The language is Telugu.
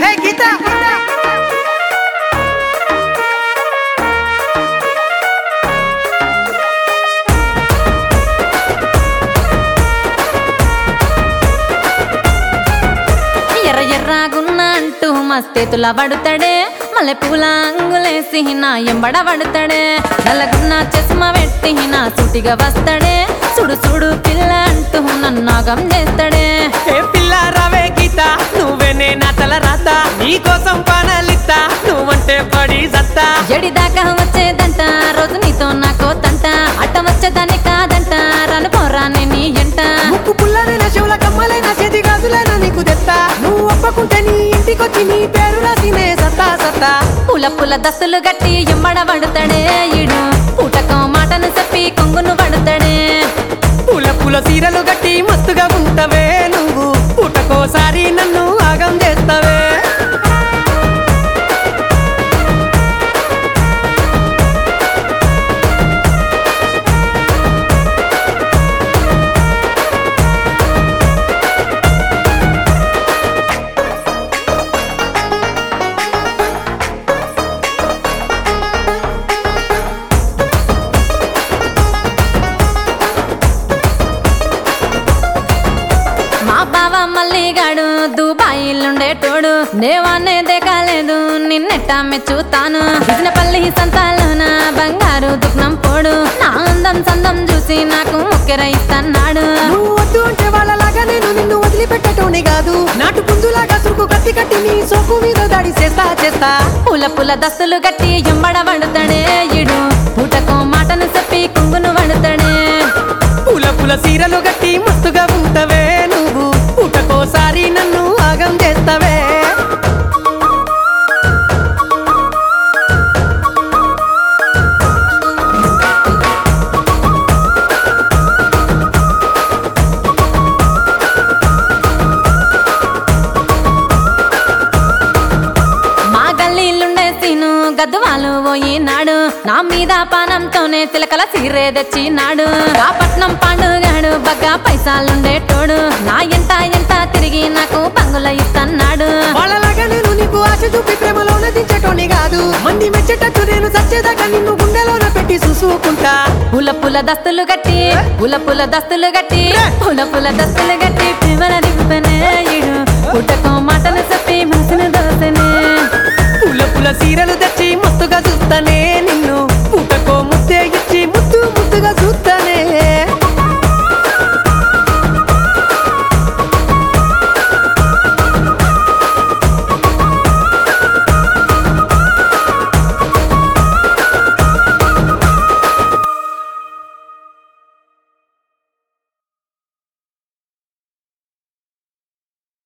హే గీత ఎర్ర ఎర్రాగున్న అంటూ మస్తేతుల పడుతాడే మల్లె పూల అంగులేసి నా ఎంబడ పడుతాడే నల్లగున్న చస్మ పెట్టి నా సూటిగా వస్తాడే సుడు సుడు పిల్ల అంటూ నన్నాగం చేస్తాడే ఏ పిల్ల రావే గీత నువ్వేనే నా తల రాత నీ కోసం పానాలిత్తా నువ్వంటే పడి సత్తా ఎడిదాకా వచ్చేదంట రోజు నీతో నాకో తంట అట్ట వచ్చేదాన్ని కాదంట రాను పోరానే నీ ఎంట ముక్కు పుల్లరైన చెవుల కమ్మలైన చేతి గాజులైన నీకు తెత్తా నువ్వు ఒప్పకుంటే నీ ఇంటికొచ్చి నీ పేరు రాసినే సత్తా సత్తా పుల పుల దస్తులు గట్టి ఎంబడ పడుతాడే ఇడు పూటకో మాటను చెప్పి కొంగును పడుతాడే పూల పూల సీరలు గట్టి మస్తుగా ఉంటవే నువ్వు పుట్టకోసారి నన్ను ఆగం చేస్తావే మా బావ మల్లిగాడు దుబాయిలుండేటోడు దేవాన్నే దిగలేదు నిన్నెట్టా మెచ్చుతాను పల్లి సంతాలోన బంగారు దుఃఖం పోడు నా అందం సందం చూసి నాకు ముక్కెర ఇస్తన్నాడు నువ్వు వద్దు అంటే వాళ్ళలాగా నేను నిన్ను వదిలిపెట్టటోనే కాదు నాటు పుంజులాగా సురుకు కత్తి కట్టి నీ సోకు మీద దాడి చేస్తా చేస్తా పుల పుల దస్తులు గట్టి ఎంబడ పడుతాడే ఇడు పూటకో మాటను చెప్పి కుంగును పడుతాడే పూల పూల సీరలు గట్టి మస్తుగా ఉంటవే నువ్వు పుట్టకోసారి నన్ను ఆగం చేస్తావే మా గల్లీలుండే సీను గద్దువాలు పోయినాడు నా మీద పానంతోనే చిలకల సీరే తెచ్చినాడు ఆ పట్నం పండుగాడు బగ్గా పైసాలుండేటోడు నా ఎంట ఎంట తిరిగి నాకు బంగుల ఇస్తన్నాడు వాళ్ళలాగా నేను నీకు ఆశ చూపి ప్రేమలోన దించటోని కాదు మంది మెచ్చేటట్టు నేను సచ్చేదాకా నిన్ను గుండెలోన పెట్టి చూసుకుంటా పుల పుల దస్తులు గట్టి పుల పుల దస్తులు గట్టి పుల పుల దస్తులు గట్టి ప్రేమల దిగుపనే ఇడు పుట్టకో మాటలు చెప్పి మనసును దోసనే పూల పూల సీరలు తెచ్చి మస్తుగా చూస్తానే